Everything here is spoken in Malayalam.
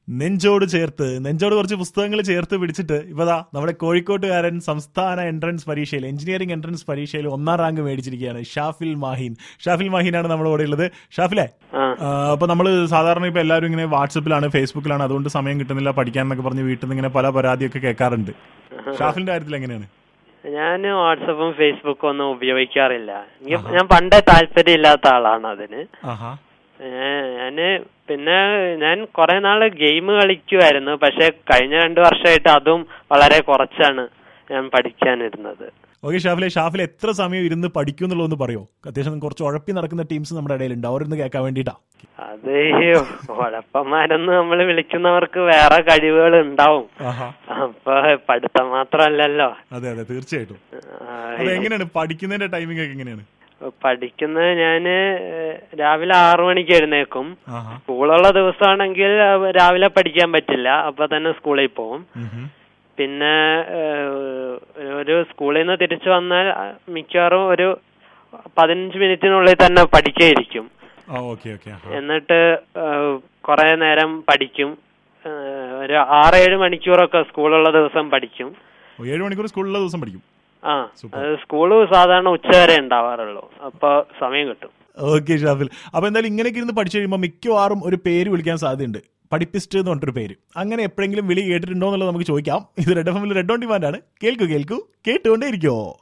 നെഞ്ചോട് ചേർത്ത് നെഞ്ചോട് കുറച്ച് പുസ്തകങ്ങൾ ചേർത്ത് പിടിച്ചിട്ട് ഇപ്പതാ നമ്മുടെ കോഴിക്കോട്ടുകാരൻ സംസ്ഥാന എൻട്രൻസ് പരീക്ഷയിൽ എഞ്ചിനീയറിംഗ് എൻട്രൻസ് പരീക്ഷയിൽ ഒന്നാം റാങ്ക് മേടിച്ചിരിക്കുകയാണ് ഷാഫിൽ മാഹിൻ ഷാഫിൽ മാഹിനാണ് നമ്മുടെ കൂടെ ഉള്ളത് ഷാഫിലെ ആ ആ, അപ്പൊ നമ്മൾ സാധാരണ ഇപ്പൊ എല്ലാവരും ഇങ്ങനെ വാട്സപ്പിലാണ് ഫേസ്ബുക്കിലാണ് അതുകൊണ്ട് സമയം കിട്ടുന്നില്ല പഠിക്കാൻ എന്നൊക്കെ പറഞ്ഞ് വീട്ടിൽ നിന്ന് ഇങ്ങനെ പല പരാതിയൊക്കെ കേൾക്കാറുണ്ട് ഷാഫിലിന്റെ കാര്യത്തിൽ എങ്ങനെയാണ് ഞാൻ വാട്സപ്പും ഫേസ്ബുക്കും ഒന്നും ഉപയോഗിക്കാറില്ല എനിക്ക് ഞാൻ പണ്ടേ താല്പര്യം ഇല്ലാത്ത ആളാണ് അതിന് ആഹാ ഏഹ് ഞാന് പിന്നെ ഞാൻ കുറെ നാള് ഗെയിം കളിക്കുമായിരുന്നു പക്ഷെ കഴിഞ്ഞ രണ്ടു വർഷമായിട്ട് അതും വളരെ കുറച്ചാണ് ഞാൻ പഠിക്കാനിരുന്നത് ഓക്കെ ഷാഫിലെ ഷാഫിൽ എത്ര സമയം ഇരുന്ന് പഠിക്കും എന്നുള്ളതൊന്ന് പറയോ അത്യാവശ്യം കുറച്ച് ഉഴപ്പി നടക്കുന്ന ടീംസ് നമ്മുടെ ഇടയിലുണ്ട് അവരൊന്ന് കേൾക്കാൻ വേണ്ടിയിട്ടാ അത് ഈ ഉഴപ്പന്മാരെന്ന് നമ്മൾ വിളിക്കുന്നവർക്ക് വേറെ കഴിവുകൾ ഉണ്ടാവും ആഹാ അപ്പൊ പഠിത്തം മാത്രല്ലല്ലോ അതെ അതെ തീർച്ചയായിട്ടും ആ, അപ്പൊ എങ്ങനെയാണ് പഠിക്കുന്നതിന്റെ ടൈമിംഗ് ഒക്കെ എങ്ങനെയാണ് പഠിക്കുന്നത് ഞാന് ഏഹ് രാവിലെ ആറു മണിക്ക് എഴുന്നേക്കും ആഹാ സ്കൂളുള്ള ദിവസമാണെങ്കിൽ അഹ് രാവിലെ പഠിക്കാൻ പറ്റില്ല അപ്പൊ തന്നെ സ്കൂളിൽ പോകും ഉം പിന്നെ ഏഹ്, ഒരു സ്കൂളിൽ നിന്ന് തിരിച്ചു വന്നാൽ അഹ് മിക്കവാറും ഒരു പതിനഞ്ച് മിനിറ്റിനുള്ളിൽ തന്നെ പഠിക്കായിരിക്കും ആ ഓക്കെ ഓക്കെ എന്നിട്ട് ഏഹ്, കുറെ നേരം പഠിക്കും ഏഹ്, ഒരു ആറേഴ് മണിക്കൂറൊക്കെ സ്കൂളുള്ള ദിവസം പഠിക്കും ഏഴ് മണിക്കൂർ സ്കൂളിലുള്ള ദിവസം പഠിക്കും ആ Super. അത് സ്കൂള് സാധാരണ ഉച്ചവരെ ഉണ്ടാവാറുള്ളൂ അപ്പൊ സമയം കിട്ടും ഓക്കെ ഷാഫിൽ അപ്പൊ എന്തായാലും ഇങ്ങനെയൊക്കെ ഇരുന്ന് പഠിച്ചു കഴിയുമ്പോൾ മിക്കവാറും ഒരു പേര് വിളിക്കാൻ സാധ്യതയുണ്ട് പഠിപ്പിസ്റ്റ് എന്ന് പറഞ്ഞിട്ടൊരു പേര് അങ്ങനെ എപ്പോഴെങ്കിലും വിളി കേട്ടിട്ടുണ്ടോ എന്നുള്ളത് നമുക്ക് ചോദിക്കാം ഇത് റെഡ് എഫ് എമ്മിൽ റെഡ് ഓൺ ഡിമാൻഡ് ആണ് കേൾക്കൂ കേൾക്കൂ കേട്ടുകൊണ്ടേ ഇരിക്കോ